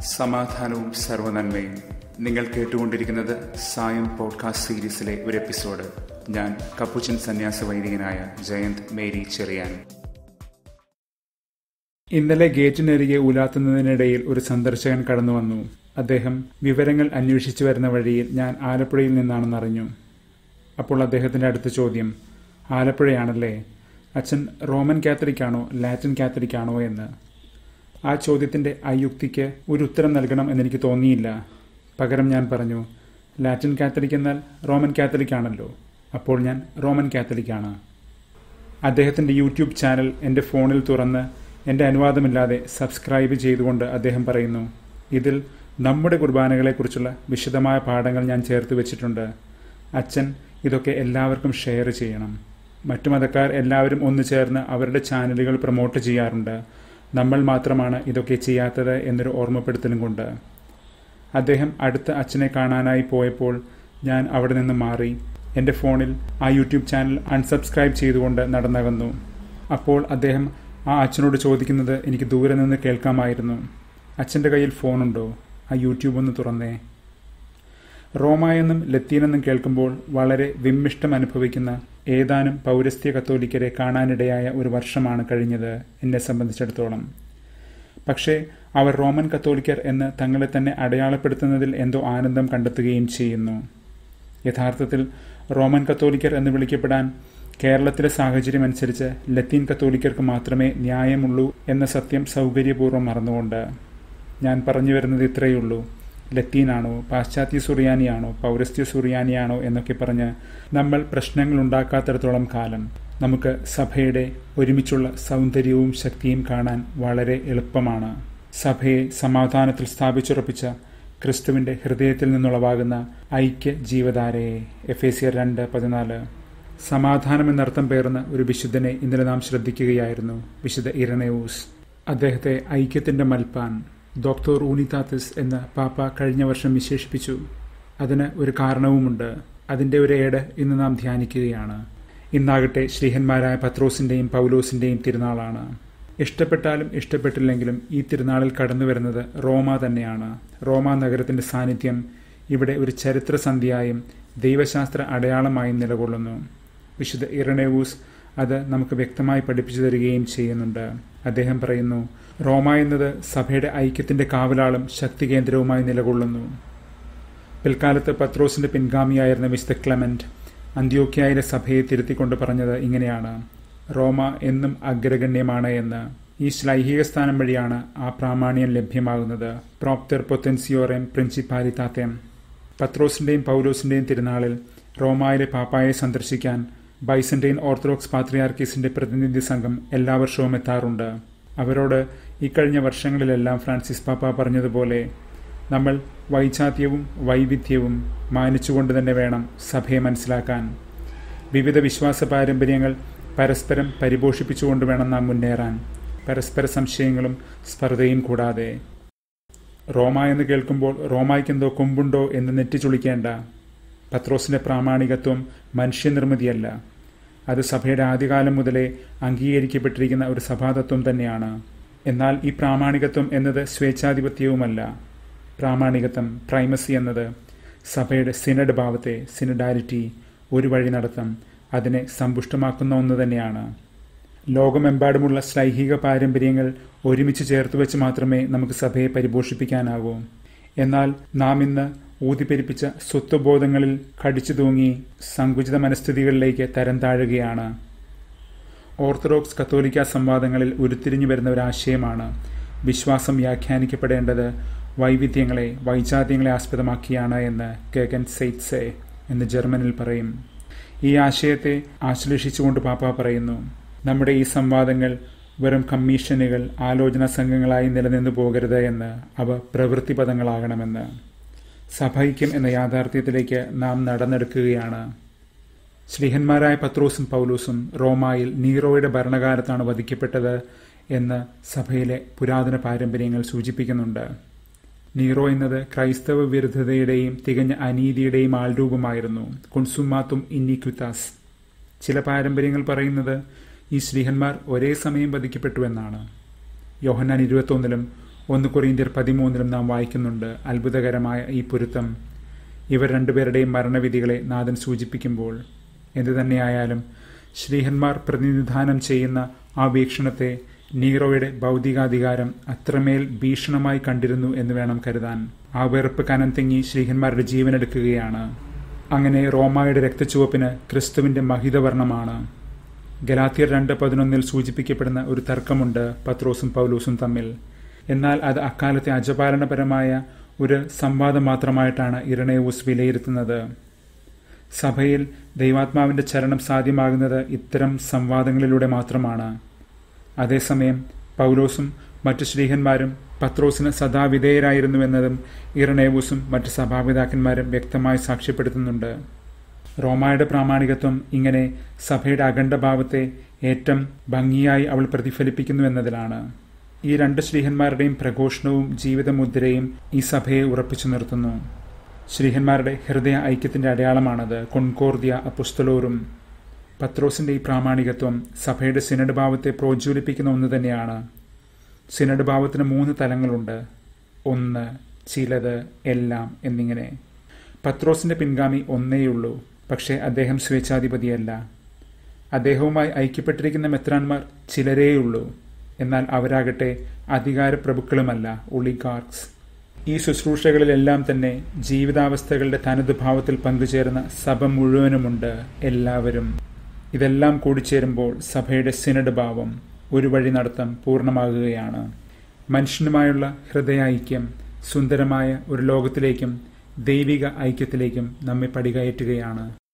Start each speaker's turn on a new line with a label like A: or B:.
A: സമാധാനവും സർവനന്മയും നിങ്ങൾ കേട്ടുകൊണ്ടിരിക്കുന്നത് സായം പോഡ്കാസ്റ്റ് സീരീസിലെ ഒരു എപ്പിസോഡ് ഞാൻ കപ്പുച്ചൻ സന്യാസ വൈദികനായ ജയന്ത് മേരി ചെറിയാൻ ഇന്നലെ ഗേറ്റിനരികെ ഉലാത്തുന്നതിനിടയിൽ ഒരു സന്ദർശകൻ കടന്നു വന്നു അദ്ദേഹം വിവരങ്ങൾ അന്വേഷിച്ചു വരുന്ന വഴിയിൽ ഞാൻ ആലപ്പുഴയിൽ നിന്നാണെന്നറിഞ്ഞു അപ്പോൾ അദ്ദേഹത്തിന്റെ അടുത്ത ചോദ്യം ആലപ്പുഴയാണല്ലേ അച്ഛൻ റോമൻ കാത്തലിക്കാണോ ലാറ്റിൻ കാത്തലിക്കാണോ എന്ന് ആ ചോദ്യത്തിന്റെ ആ യുക്തിക്ക് ഒരു ഉത്തരം നൽകണം എന്നെനിക്ക് തോന്നിയില്ല പകരം ഞാൻ പറഞ്ഞു ലാറ്റിൻ കാത്തലിക് എന്നാൽ റോമൻ കാത്തലിക് ആണല്ലോ അപ്പോൾ ഞാൻ റോമൻ കാത്തലിക്കാണ് അദ്ദേഹത്തിന്റെ യൂട്യൂബ് ചാനൽ എൻ്റെ ഫോണിൽ തുറന്ന് എൻ്റെ അനുവാദമില്ലാതെ സബ്സ്ക്രൈബ് ചെയ്തുകൊണ്ട് അദ്ദേഹം പറയുന്നു ഇതിൽ നമ്മുടെ കുർബാനകളെക്കുറിച്ചുള്ള വിശദമായ പാഠങ്ങൾ ഞാൻ ചേർത്ത് വെച്ചിട്ടുണ്ട് അച്ഛൻ ഇതൊക്കെ എല്ലാവർക്കും ഷെയർ ചെയ്യണം മറ്റു മതക്കാർ എല്ലാവരും ഒന്നു ചേർന്ന് അവരുടെ ചാനലുകൾ പ്രൊമോട്ട് ചെയ്യാറുണ്ട് നമ്മൾ മാത്രമാണ് ഇതൊക്കെ ചെയ്യാത്തത് എന്നൊരു ഓർമ്മപ്പെടുത്തലും കൊണ്ട് അദ്ദേഹം അടുത്ത അച്ഛനെ കാണാനായി പോയപ്പോൾ ഞാൻ അവിടെ നിന്ന് മാറി എൻ്റെ ഫോണിൽ ആ യൂട്യൂബ് ചാനൽ അൺസബ്സ്ക്രൈബ് ചെയ്തുകൊണ്ട് നടന്നകന്നു അപ്പോൾ അദ്ദേഹം ആ അച്ഛനോട് ചോദിക്കുന്നത് എനിക്ക് ദൂരെ നിന്ന് കേൾക്കാമായിരുന്നു അച്ഛൻ്റെ കയ്യിൽ ഫോണുണ്ടോ ആ യൂട്യൂബ് ഒന്ന് തുറന്നേ റോമ എന്നും ലത്തീനെന്നും കേൾക്കുമ്പോൾ വളരെ വിമ്മിഷ്ടം അനുഭവിക്കുന്ന ഏതാനും പൗരസ്ത്യ കത്തോലിക്കരെ കാണാനിടയായ ഒരു വർഷമാണ് കഴിഞ്ഞത് എന്നെ സംബന്ധിച്ചിടത്തോളം പക്ഷേ അവർ റോമൻ കത്തോലിക്കർ എന്ന് തങ്ങളെ തന്നെ അടയാളപ്പെടുത്തുന്നതിൽ എന്തോ ആനന്ദം കണ്ടെത്തുകയും ചെയ്യുന്നു യഥാർത്ഥത്തിൽ റോമൻ കത്തോലിക്കർ എന്ന് വിളിക്കപ്പെടാൻ കേരളത്തിലെ സാഹചര്യം അനുസരിച്ച് ലത്തീൻ കത്തോലിക്കർക്ക് മാത്രമേ ന്യായമുള്ളൂ എന്ന സത്യം സൗകര്യപൂർവ്വം മറന്നുകൊണ്ട് ഞാൻ പറഞ്ഞു വരുന്നത് ഇത്രയുള്ളൂ ലത്തീനാണോ പാശ്ചാത്യ സുറിയാനിയാണോ പൗരസ്ത്യ സുറിയാനിയാണോ എന്നൊക്കെ പറഞ്ഞ് നമ്മൾ പ്രശ്നങ്ങൾ ഉണ്ടാക്കാത്തിടത്തോളം കാലം നമുക്ക് സഭയുടെ ഒരുമിച്ചുള്ള സൗന്ദര്യവും ശക്തിയും കാണാൻ വളരെ എളുപ്പമാണ് സഭയെ സമാധാനത്തിൽ സ്ഥാപിച്ചുറപ്പിച്ച ക്രിസ്തുവിന്റെ ഹൃദയത്തിൽ നിന്നുളവാകുന്ന ഐക്യ ജീവധാരയെ എഫ് എ സി രണ്ട് പതിനാല് സമാധാനം എന്നർത്ഥം പേർന്ന ഒരു വിശുദ്ധനെ ഇന്നലെ നാം ശ്രദ്ധിക്കുകയായിരുന്നു വിശുദ്ധ ഇരണയൂസ് അദ്ദേഹത്തെ ഐക്യത്തിന്റെ മൽപ്പാൻ ഡോക്ടർ ഊനിതാത്തിസ് എന്ന് പാപ്പ കഴിഞ്ഞ വർഷം വിശേഷിപ്പിച്ചു അതിന് ഒരു കാരണവുമുണ്ട് അതിൻ്റെ ഒരു ഏട് ഇന്ന് നാം ധ്യാനിക്കുകയാണ് ഇന്നാകട്ടെ ശ്രീഹന്മാരായ പത്രോസിന്റെയും പൗലോസിന്റെയും തിരുനാളാണ് ഇഷ്ടപ്പെട്ടാലും ഇഷ്ടപ്പെട്ടില്ലെങ്കിലും ഈ തിരുനാളിൽ കടന്നു വരുന്നത് റോമ തന്നെയാണ് റോമ നഗരത്തിന്റെ സാന്നിധ്യം ഇവിടെ ഒരു ചരിത്രസന്ധിയായും ദൈവശാസ്ത്ര അടയാളമായും നിലകൊള്ളുന്നു വിശുദ്ധ ഇറണേവൂസ് അത് നമുക്ക് വ്യക്തമായി പഠിപ്പിച്ചു തരികയും ചെയ്യുന്നുണ്ട് അദ്ദേഹം പറയുന്നു റോമ എന്നത് സഭയുടെ ഐക്യത്തിന്റെ കാവലാളും ശക്തി കേന്ദ്രവുമായി നിലകൊള്ളുന്നു പിൽക്കാലത്ത് പത്രോസിന്റെ പിൻഗാമിയായിരുന്ന മിസ്റ്റർ ക്ലെമന്റ് അന്ത്യോക്യായിലെ സഭയെ തിരുത്തിക്കൊണ്ട് പറഞ്ഞത് ഇങ്ങനെയാണ് റോമ എന്നും അഗ്രഗണ്യമാണ് എന്ന് ഈ ശ്ലൈഹിക സ്ഥാനം വഴിയാണ് ആ പ്രാമാണ്യം ലഭ്യമാകുന്നത് പ്രോപ്തർ പൊത്തൻസിയോറേം പ്രിൻസിപ്പാലിത്താത്തേം പത്രോസിന്റെയും പൗലോസിന്റെയും തിരുനാളിൽ റോമായിലെ പാപ്പായെ സന്ദർശിക്കാൻ ബൈസന്റൈൻ ഓർത്തഡോക്സ് പാത്രിയാർക്കീസിന്റെ പ്രതിനിധി സംഘം എല്ലാ വർഷവും എത്താറുണ്ട് അവരോട് ഇക്കഴിഞ്ഞ വർഷങ്ങളിലെല്ലാം ഫ്രാൻസിസ് പാപ്പ പറഞ്ഞതുപോലെ നമ്മൾ വൈജാത്യവും വൈവിധ്യവും മാനിച്ചുകൊണ്ട് തന്നെ വേണം സഭയെ മനസ്സിലാക്കാൻ വിവിധ വിശ്വാസ പാരമ്പര്യങ്ങൾ പരസ്പരം പരിപോഷിപ്പിച്ചുകൊണ്ട് വേണം നാം മുന്നേറാൻ പരസ്പര സംശയങ്ങളും സ്പർദ്ധയും കൂടാതെ റോമ എന്ന് കേൾക്കുമ്പോൾ റോമായ്ക്ക് എന്തോ കൊമ്പുണ്ടോ എന്ന് നെറ്റിച്ചുളിക്കേണ്ട പത്രോസിന്റെ പ്രാമാണികത്വം മനുഷ്യനിർമ്മിതിയല്ല അത് സഭയുടെ ആദ്യകാലം മുതലേ അംഗീകരിക്കപ്പെട്ടിരിക്കുന്ന ഒരു സഭാതത്വം തന്നെയാണ് എന്നാൽ ഈ പ്രാമാണികത്വം എന്നത് സ്വേച്ഛാധിപത്യവുമല്ല പ്രാമാണികത്വം പ്രൈമസി എന്നത് സഭയുടെ സിനഡ് ഭാവത്തെ സിനഡാലിറ്റി ഒരു വഴി നടത്തം അതിനെ സമ്പുഷ്ടമാക്കുന്ന ഒന്ന് തന്നെയാണ് ലോകമെമ്പാടുമുള്ള ശ്ലൈഹിക പാരമ്പര്യങ്ങൾ ഒരുമിച്ച് ചേർത്ത് വെച്ച് മാത്രമേ നമുക്ക് സഭയെ പരിപോഷിപ്പിക്കാനാകൂ എന്നാൽ നാം ഇന്ന് ഊതിപ്പെരിപ്പിച്ച സ്വത്വബോധങ്ങളിൽ കടിച്ചു തൂങ്ങി സങ്കുചിത മനസ്ഥിതികളിലേക്ക് തരം താഴുകയാണ് ഓർത്തഡോക്സ് കത്തോലിക്ക സംവാദങ്ങളിൽ ഉരുത്തിരിഞ്ഞു വരുന്ന ഒരു ആശയമാണ് വിശ്വാസം വ്യാഖ്യാനിക്കപ്പെടേണ്ടത് വൈവിധ്യങ്ങളെ വൈജാത്യങ്ങളെ ആസ്പദമാക്കിയാണ് എന്ന് ഗഗൻ സെയ്റ്റ്സെ എന്ന് ജർമ്മനിൽ പറയും ഈ ആശയത്തെ ആശ്ലേഷിച്ചുകൊണ്ട് പാപ്പ പറയുന്നു നമ്മുടെ ഈ സംവാദങ്ങൾ വെറും കമ്മീഷനുകൾ ആലോചനാ സംഘങ്ങളായി നിലനിന്നു പോകരുത് എന്ന് അവ പ്രവൃത്തി പദങ്ങളാകണമെന്ന് സഭൈക്യം എന്ന യാഥാർത്ഥ്യത്തിലേക്ക് നാം നടന്നെടുക്കുകയാണ് ശ്രീഹന്മാരായ പത്രോസും പൗലൂസും റോമായിൽ നീറോയുടെ ഭരണകാലത്താണ് വധിക്കപ്പെട്ടത് എന്ന് സഭയിലെ പുരാതന പാരമ്പര്യങ്ങൾ സൂചിപ്പിക്കുന്നുണ്ട് നീറോ എന്നത് ക്രൈസ്തവ വിരുദ്ധതയുടെയും തികഞ്ഞ അനീതിയുടെയും ആൾരൂപമായിരുന്നു കൊൺസുമാത്തും ഇന്നിക്വിത്താസ് ചില പാരമ്പര്യങ്ങൾ പറയുന്നത് ഈ ശ്രീഹന്മാർ ഒരേ സമയം വധിക്കപ്പെട്ടു എന്നാണ് യോഹന്നാൻ ഇരുപത്തൊന്നിലും ഒന്ന് കൊറിയന്ത്യർ പതിമൂന്നിലും നാം വായിക്കുന്നുണ്ട് അത്ഭുതകരമായ ഈ പൊരുത്തം ഇവർ രണ്ടുപേരുടെയും മരണവിധികളെ നാഥൻ സൂചിപ്പിക്കുമ്പോൾ എന്തു തന്നെയായാലും ശ്രീഹന്മാർ പ്രതിനിധാനം ചെയ്യുന്ന ആ വീക്ഷണത്തെ നീറോയുടെ ഭൗതികാധികാരം അത്രമേൽ ഭീഷണമായി കണ്ടിരുന്നു എന്ന് വേണം കരുതാൻ ആ വെറുപ്പ് കനം തെങ്ങി ശ്രീഹന്മാരുടെ ജീവനെടുക്കുകയാണ് അങ്ങനെ റോമായുടെ രക്തച്ചുവപ്പിന് ക്രിസ്തുവിന്റെ മഹിതവർണ്ണമാണ് ഗലാത്തിയർ രണ്ട് പതിനൊന്നിൽ സൂചിപ്പിക്കപ്പെടുന്ന ഒരു തർക്കമുണ്ട് പത്രോസും പൗലൂസും തമ്മിൽ എന്നാൽ അത് അക്കാലത്തെ അജപാലനപരമായ ഒരു സംവാദം മാത്രമായിട്ടാണ് ഇരണേവൂസ് വിലയിരുത്തുന്നത് സഭയിൽ ദൈവാത്മാവിന്റെ ചലനം സാധ്യമാകുന്നത് ഇത്തരം സംവാദങ്ങളിലൂടെ മാത്രമാണ് അതേസമയം പൗലോസും മറ്റു ശ്രീഹന്മാരും പത്രോസിന് സദാ വിധേയരായിരുന്നുവെന്നതും ഇറനേവൂസും മറ്റ് സഭാപിതാക്കന്മാരും വ്യക്തമായി സാക്ഷ്യപ്പെടുത്തുന്നുണ്ട് റോമായുടെ പ്രാമാണികത്വം ഇങ്ങനെ സഭയുടെ അഖണ്ഡഭാവത്തെ ഏറ്റവും ഭംഗിയായി അവൾ പ്രതിഫലിപ്പിക്കുന്നു എന്നതിലാണ് ഈ രണ്ട് ശ്രീഹന്മാരുടെയും പ്രഘോഷണവും ജീവിതമുദ്രയും ഈ സഭയെ ഉറപ്പിച്ചു നിർത്തുന്നു ശ്രീഹന്മാരുടെ ഹൃദയ ഐക്യത്തിന്റെ അടയാളമാണത് കൊൺകോർദിയ അപ്പുസ്തലോറും പത്രോസിന്റെ ഈ പ്രാമാണികത്വം സഭയുടെ സിനഡ് ഭാവത്തെ പ്രോജ്വലിപ്പിക്കുന്ന ഒന്ന് തന്നെയാണ് സിനഡ് ഭാവത്തിന് മൂന്ന് തലങ്ങളുണ്ട് ഒന്ന് ചിലത് എല്ലാം എന്നിങ്ങനെ പത്രോസിന്റെ പിൻഗാമി ഒന്നേയുള്ളൂ പക്ഷേ അദ്ദേഹം സ്വേച്ഛാധിപതിയല്ല അദ്ദേഹവുമായി ഐക്യപ്പെട്ടിരിക്കുന്ന മെത്രാന്മാർ ചിലരേയുള്ളൂ എന്നാൽ അവരാകട്ടെ അധികാരപ്രഭുക്കളുമല്ല ഒളിഗാർക്സ് ഈ ശുശ്രൂഷകളിലെല്ലാം തന്നെ ജീവിതാവസ്ഥകളുടെ തനത് ഭാവത്തിൽ പങ്കുചേർന്ന സഭ മുഴുവനുമുണ്ട് എല്ലാവരും ഇതെല്ലാം കൂടിച്ചേരുമ്പോൾ സഭയുടെ സിനഡ് ഭാവം ഒരു വഴി നടത്തം പൂർണ്ണമാകുകയാണ് മനുഷ്യനുമായുള്ള ഹൃദയൈക്യം സുന്ദരമായ ഒരു ലോകത്തിലേക്കും ദൈവിക ഐക്യത്തിലേക്കും നമ്മെ പടികയറ്റുകയാണ്